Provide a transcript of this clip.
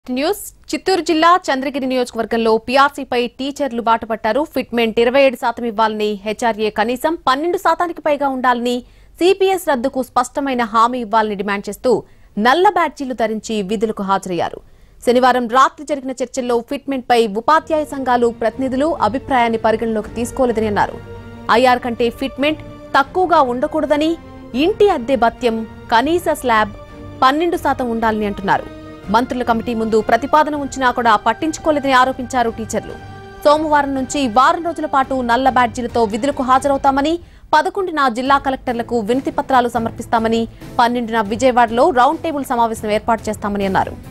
news Chittoor జిల్లా చంద్రగిరి నియోజకవర్గంలో పీఆర్సీపై టీచర్లు బాటపట్టారు ఫిట్మెంట్ ఇరవై ఏడు శాతం ఇవ్వాలని హెచ్ఆర్ఏ కనీసం పన్నెండు శాతానికి పైగా ఉండాలని సిపిఎస్ రద్దుకు స్పష్టమైన హామీ ఇవ్వాలని డిమాండ్ చేస్తూ నల్ల బ్యాడ్జీలు ధరించి విధులకు హాజరయ్యారు శనివారం రాత్రి జరిగిన చర్చల్లో ఫిట్మెంట్ పై ఉపాధ్యాయ సంఘాలు ప్రతినిధులు అభిప్రాయాన్ని పరిగణలోకి తీసుకోలేదని అన్నారు ఐఆర్ కంటే ఫిట్మెంట్ తక్కువగా ఉండకూడదని ఇంటి అద్దె భత్యం కనీస స్లాబ్ పన్నెండు శాతం ఉండాలని అంటున్నారు మంత్రుల కమిటీ ముందు ప్రతిపాదన ఉంచినా కూడా పట్టించుకోలేదని ఆరోపించారు టీచర్లు సోమవారం నుంచి వారం రోజుల పాటు నల్ల బ్యాడ్జీలతో విధులకు హాజరవుతామని పదకొండున జిల్లా కలెక్టర్లకు వినతి పత్రాలు సమర్పిస్తామని పన్నెండున విజయవాడలో రౌండ్ టేబుల్ సమావేశం ఏర్పాటు చేస్తామని అన్నారు